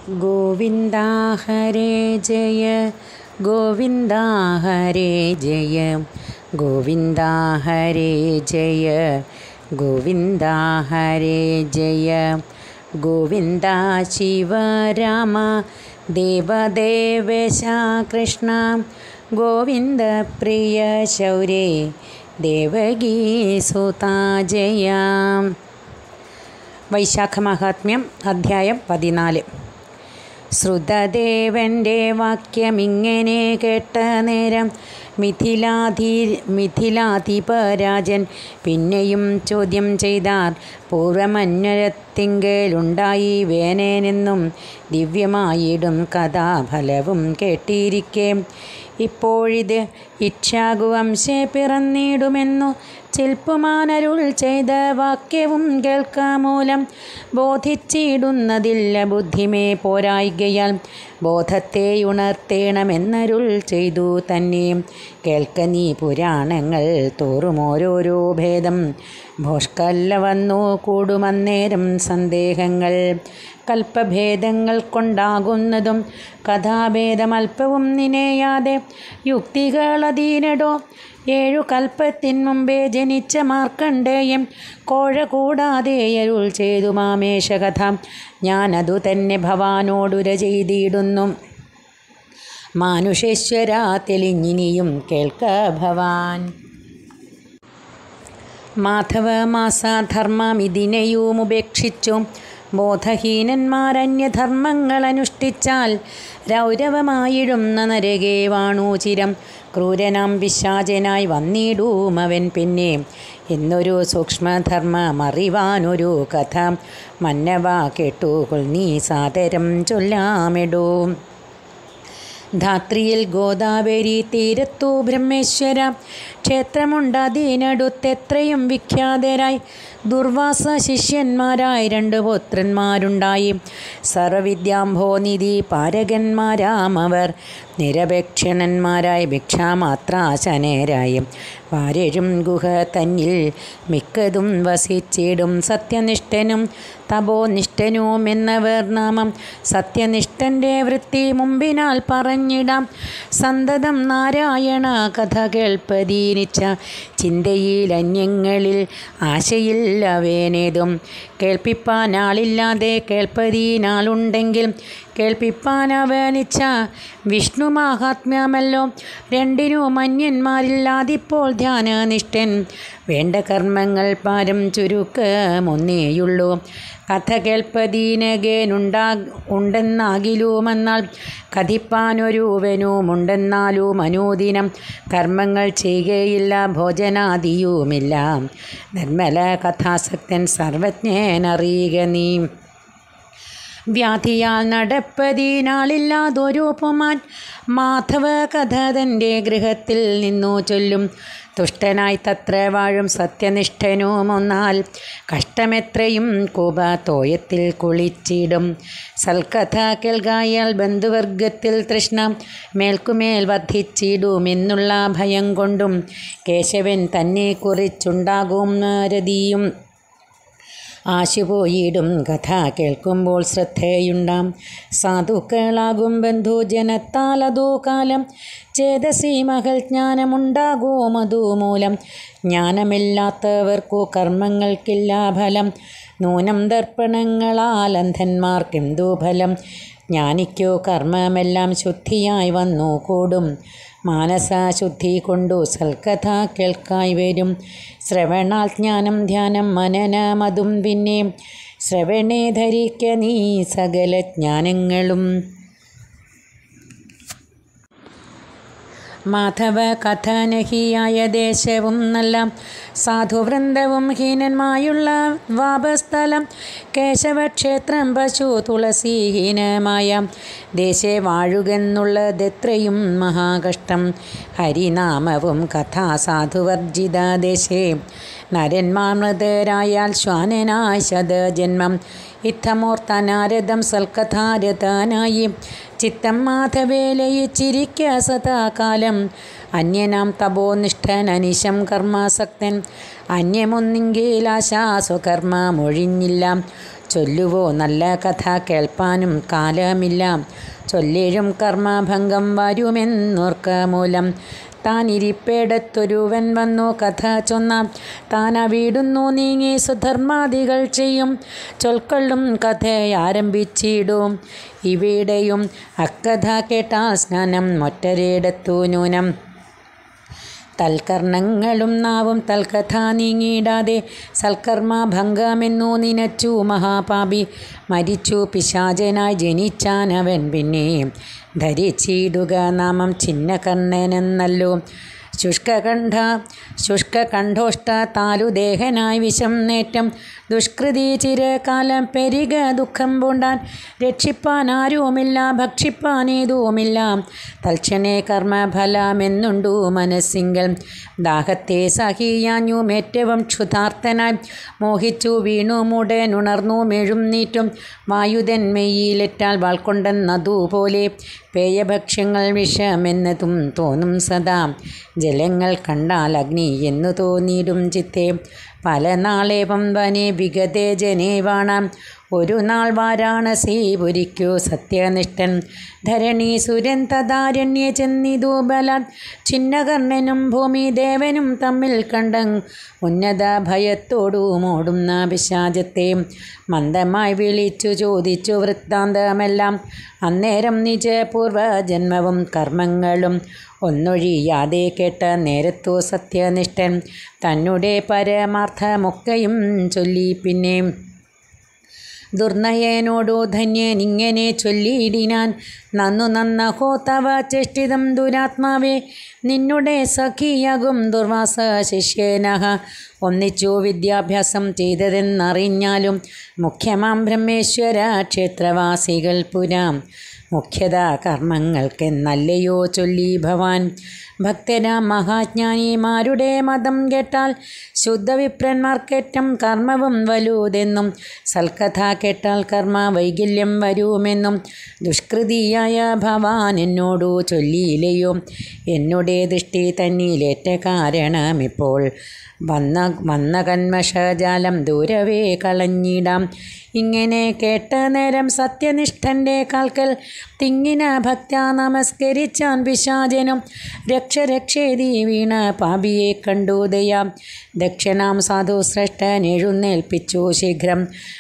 ഗോവിന്ദ ഹരേ ജയ ഗോവിന്ദ ഹരേ ജയ ഗോവിന്ദ ഹരേ ജയ ഗോവിന്ദ ഹരേ ജയ ഗോവിന്ദ ശിവരാമ ദേവദേവേശ കൃഷ്ണ ഗോവിന്ദ പ്രിയ ശൗരേ ദേവകീ സുതാ ജയ വൈശാഖ മഹാത്മ്യം അധ്യായം പതിനാല് ശ്രുതദേവൻ്റെ വാക്യമിങ്ങനെ കേട്ട നേരം മിഥിലാധി മിഥിലാധിപരാജൻ പിന്നെയും ചോദ്യം ചെയ്താർ പൂർവമന്വരത്തിങ്കലുണ്ടായി വേനേനെന്നും ദിവ്യമായിടും കഥാഫലവും കേട്ടിരിക്കെ ഇപ്പോഴിത് ഇച്ഛാകുവംശേ പിറന്നിടുമെന്നു ചിൽപ്പുമാനരുൾ ചെയ്ത വാക്യവും കേൾക്കാമൂലം ബോധിച്ചിടുന്നതില്ല ബുദ്ധിമേ പോരായികയാൽ ബോധത്തെ ഉണർത്തേണമെന്നരുൾ ചെയ്തു തന്നെ കേൾക്ക നീ പുരാണങ്ങൾ തോറും ഓരോരോ ഭേദം ഭോഷ്കല്ല വന്നു കൂടുമന്നേരം സന്ദേഹങ്ങൾ കൽപ്പഭേദങ്ങൾ കൊണ്ടാകുന്നതും കഥാഭേദം അല്പവും നിനയാതെ യുക്തികളധീനടോ ഏഴു കൽപ്പത്തിൻ മുമ്പേ ജനിച്ച മാർക്കണ്ഡേയം കോഴ കൂടാതെ അരുൾ ചെയ്തു മാമേശ കഥ ഞാനതു തന്നെ ഭവാനോടുര ചെയ്തിടുന്നു മാനുഷേശ്വര തെളിഞ്ഞിനിയും കേൾക്ക ഭവാൻ മാധവ മാസാധർമ്മം ഇതിനെയും ഉപേക്ഷിച്ചു ബോധഹീനന്മാരന്യധർമ്മങ്ങൾ അനുഷ്ഠിച്ചാൽ രൗരവമായിടുന്ന നരകേ വാണു ചിരം ക്രൂരനാം പിശാചനായി വന്നിടൂം അവൻ പിന്നെ എന്നൊരു സൂക്ഷ്മധർമ്മം അറിവാനൊരു കഥ മന്നവ കേട്ടുകൊൾ നീ സാദരം ചൊല്ലാമിടൂ ധാത്രിയിൽ ഗോദാവരി തീരത്തു ബ്രഹ്മേശ്വര ക്ഷേത്രമുണ്ടതിനടുത്തെത്രയും വിഖ്യാതരായി ദുർവാസ ശിഷ്യന്മാരായി രണ്ട് പുത്രന്മാരുണ്ടായി സർവവിദ്യാംഭോനിധി പാരകന്മാരാമവർ നിരപേക്ഷണന്മാരായി ഭിക്ഷാമാത്രാശനരായി വാരഴും ഗുഹ തന്നിൽ മിക്കതും വസിച്ചിടും സത്യനിഷ്ഠനും തപോനിഷ്ഠനും എന്നവർ നാമം സത്യനിഷ്ഠൻ്റെ വൃത്തി മുമ്പിനാൽ പറഞ്ഞിടാം സന്തതം നാരായണ കഥ കേൾപ്പതീനിച്ച ചിന്തയിൽ അന്യങ്ങളിൽ ആശയില്ലവേനേതും കേൾപ്പിപ്പാൻ ആളില്ലാതെ കേൾപ്പതീനാളുണ്ടെങ്കിൽ കേൾപ്പിപ്പാൻ അവനിച്ച വിഷ്ണു മഹാത്മ്യമല്ലോ രണ്ടിനും അന്യന്മാരില്ലാതിപ്പോൾ ധ്യാനനിഷ്ഠൻ വേണ്ട കർമ്മങ്ങൾ പാരം ചുരുക്കമൊന്നേയുള്ളൂ കഥ കേൾപ്പതീനകേനുണ്ടാ ഉണ്ടെന്നാകിലുമെന്നാൽ കഥിപ്പാനൊരുവനുമുണ്ടെന്നാലും അനുദിനം കർമ്മങ്ങൾ ചെയ്യുകയില്ല ഭോജനാദിയുമില്ല നിർമ്മല കഥാസക്തൻ സർവജ്ഞനറിയുക നീ വ്യാധിയാൽ നടപ്പതിനാളില്ലാതൊരു പുമാൻ മാധവ കഥ തൻ്റെ ഗൃഹത്തിൽ നിന്നു ചൊല്ലും തുഷ്ടനായി തത്ര വാഴും സത്യനിഷ്ഠനും ഒന്നാൽ കഷ്ടമെത്രയും കൂപ തോയത്തിൽ കുളിച്ചിടും സൽക്കഥ കേൾക്കായാൽ ബന്ധുവർഗത്തിൽ തൃഷ്ണ മേൽക്കുമേൽ വർദ്ധിച്ചിടുമെന്നുള്ള ഭയം കൊണ്ടും കേശവൻ തന്നെ കുറിച്ചുണ്ടാകും രതിയും ആശുപോയിടും കഥ കേൾക്കുമ്പോൾ ശ്രദ്ധയുണ്ടാം സാധുക്കളാകും ബന്ധുജനത്താൽ അതോ കാലം ചേതസി മകൾ ജ്ഞാനമുണ്ടാകും അതുമൂലം ജ്ഞാനമില്ലാത്തവർക്കു കർമ്മങ്ങൾക്കില്ല ഫലം നൂനം ദർപ്പണങ്ങളാൽ അന്ധന്മാർക്കെന്തു ഫലം ജ്ഞാനിക്കോ കർമ്മമെല്ലാം ശുദ്ധിയായി വന്നു കൂടും മാനസശുദ്ധി കൊണ്ടു സൽക്കഥ കേൾക്കായി വരും ശ്രവണാൽ ജ്ഞാനം ധ്യാനം മനനമതും പിന്നെ ശ്രവണേ ധരിക്ക നീ സകല ജ്ഞാനങ്ങളും മാധവ കഥനഹിയായ ദേശവും നല്ല സാധുവൃന്ദവും ഹീനന്മായുള്ള വാപസ്ഥലം കേശവക്ഷേത്രം പശു തുളസീഹീനമായ ദേശേ വാഴുകെന്നുള്ളതെത്രയും മഹാകഷ്ടം ഹരിനാമവും കഥാസാധുവർജിത ദേശേ നരന്മാർ മൃതരായാൽ ശ്വാനനായ ശതജന്മം ഇത്തമോർത്തനാരദം സൽക്കഥാരതാനായി ചിത്തം മാധവേലയിച്ചിരിക്ക സദാകാലം അന്യനാം തപോനിഷ്ഠൻ അനിശം കർമാസക്തൻ അന്യമൊന്നിങ്കിലാശാ സ്വകർമ്മമൊഴിഞ്ഞില്ല ചൊല്ലുവോ നല്ല കഥ കേൾപ്പാനും കാലമില്ല ചൊല്ലേഴും കർമ്മഭംഗം വരുമെന്നോർക്ക മൂലം താൻ ഇരിപ്പേടത്തൊരുവൻ വന്നു കഥ ചൊന്ന താൻ വീടുന്നു നീങ്ങി സുധർമാദികൾ ചെയ്യും ചൊൽക്കൊള്ളും കഥ ആരംഭിച്ചിടും ഇവിടെയും അക്കഥ കേട്ടാൽ സ്നാനം മൊറ്റരേടത്തു നൂനം തൽക്കർണങ്ങളും നാവും തൽക്കഥ നീങ്ങിയിടാതെ സൽക്കർമ്മ ഭംഗമെന്നു നിനച്ചു മഹാപാപി മരിച്ചു പിശാചനായി ജനിച്ചാനവൻ പിന്നെ ധരിച്ചിടുക നാമം ചിന്നകർണനെന്നല്ലോ ശുഷ്കകണ്ഠ ശുഷ്കകണ്ഠോഷ്ട താലുദേഹനായി വിഷം നേറ്റം ദുഷ്കൃതി ചിരകാലം പെരിക ദുഃഖം പൂണ്ടാൻ രക്ഷിപ്പാൻ ആരുമില്ല ഭക്ഷിപ്പാനേതുമില്ല തൽക്ഷണേ കർമ്മഫലമെന്നുണ്ടു മനസ്സിങ്കൽ ദാഹത്തെ സഹിയാഞ്ഞും ഏറ്റവും ക്ഷുതാർത്ഥനായി മോഹിച്ചു വീണു മുടനുണർന്നു മെഴും നീറ്റും വായുതൻ മെയ്യിലെറ്റാൽ വാൾക്കൊണ്ടെന്നതുപോലെ പേയഭക്ഷ്യങ്ങൾ വിഷമെന്നതും തോന്നും സദാ ജലങ്ങൾ കണ്ടാൽ അഗ്നി എന്നു തോന്നിയിടും ചിത്തെ പല നാളേവം വനെ വിഗതേ ജനേ വാണാം ഒരു നാൾ വാരാണസീപുരിക്കു സത്യനിഷ്ഠൻ ധരണി സുരൻ തദാരണ്യെ ചെന്നിതു ബലാൽ ചിന്നകർണനും ഭൂമിദേവനും തമ്മിൽ കണ്ട ഉന്നത ഭയത്തോടു മോടുന്ന പിശാചത്തെ മന്ദമായി വിളിച്ചു ചോദിച്ചു വൃത്താന്തമെല്ലാം അന്നേരം നിജ പൂർവജന്മവും കർമ്മങ്ങളും ഒന്നൊഴിയാതെ കേട്ട നേരത്തു സത്യനിഷ്ഠൻ തന്നെ പരമാർത്ഥമൊക്കെയും ചൊല്ലി പിന്നെ ദുർനയനോടു ധന്യൻ ഇങ്ങനെ ചൊല്ലിയിടിനാൻ നന്നു നന്നഹോ തവ ചേഷ്ടിതം ദുരാത്മാവേ നിന്നുടെ സഖിയാകും ദുർവാസ ശിഷ്യനഹ ഒന്നിച്ചു വിദ്യാഭ്യാസം ചെയ്തതെന്നറിഞ്ഞാലും മുഖ്യമാം ബ്രഹ്മേശ്വര ക്ഷേത്രവാസികൾ പുരാം മുഖ്യത കർമ്മങ്ങൾക്കെന്നല്ലയോ ചൊല്ലി ഭവാൻ ഭക്തരാം മഹാജ്ഞാനിമാരുടെ മതം കേട്ടാൽ ശുദ്ധവിപ്രന്മാർക്കേറ്റം കർമ്മവും വലുതെന്നും സൽക്കഥ കേട്ടാൽ കർമ്മ വൈകല്യം വരുമെന്നും ദുഷ്കൃതിയായ ഭവാൻ എന്നോടു ചൊല്ലിയില്ലയോ എന്നുടെ ദൃഷ്ടി തന്നിലേറ്റ കാരണമിപ്പോൾ വന്ന വന്ന കന്മഷജാലം ദൂരവേ കളഞ്ഞിടാം ഇങ്ങനെ കേട്ട നേരം സത്യനിഷ്ഠൻ്റെ കാൽക്കൽ തിങ്ങിന ഭക്ത നമസ്കരിച്ചാൻ പിശാചനും രക്ഷ രക്ഷേതി വീണ പാപിയെ കണ്ടു ദയാം ദക്ഷിണാം സാധു ശ്രേഷ്ഠൻ എഴുന്നേൽപ്പിച്ചു ശീഘ്രം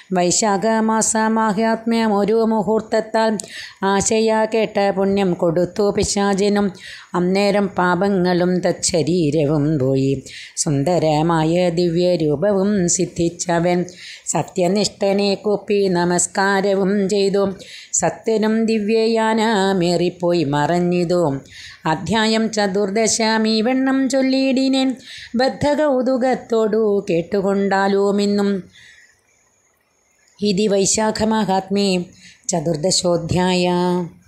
വൈശാഖമാസമാഹാത്മ്യം ഒരു മുഹൂർത്തത്താൽ ആശയ കേട്ട പുണ്യം കൊടുത്തു പിശാചിനും അന്നേരം പാപങ്ങളും തച്ഛരീരവും പോയി സുന്ദരമായ ദിവ്യരൂപവും സിദ്ധിച്ചവൻ സത്യനിഷ്ഠനെ കൂപ്പി നമസ്കാരവും ചെയ്തു സത്യനും ദിവ്യയാനമേറിപ്പോയി മറഞ്ഞിതു അധ്യായം ചതുർദശാമി വെണ്ണം ചൊല്ലിയിടിനേൻ ബദ്ധകൗതുകത്തോടു കേട്ടുകൊണ്ടാലോമിന്നും ഇതി വൈശാഖമഹാത്മേ ചതുർദശോധ്യായ